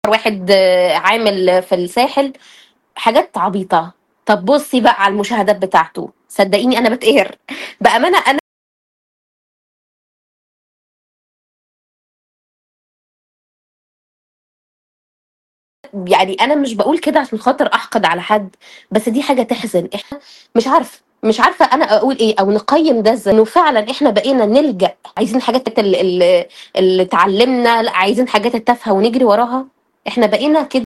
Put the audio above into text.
اكتر واحد آه، عامل في الساحل حاجات عبيطه طب بصي بقى على المشاهدات بتاعته صدقيني انا بتقهر بامانه انا يعني انا مش بقول كده عشان خاطر احقد على حد بس دي حاجه تحزن احنا مش عارفه مش عارفه انا اقول ايه او نقيم ده ازاي انه فعلا احنا بقينا نلجا عايزين حاجات اللي, اللي, اللي اتعلمنا لا عايزين حاجات التافهه ونجري وراها احنا بقينا كده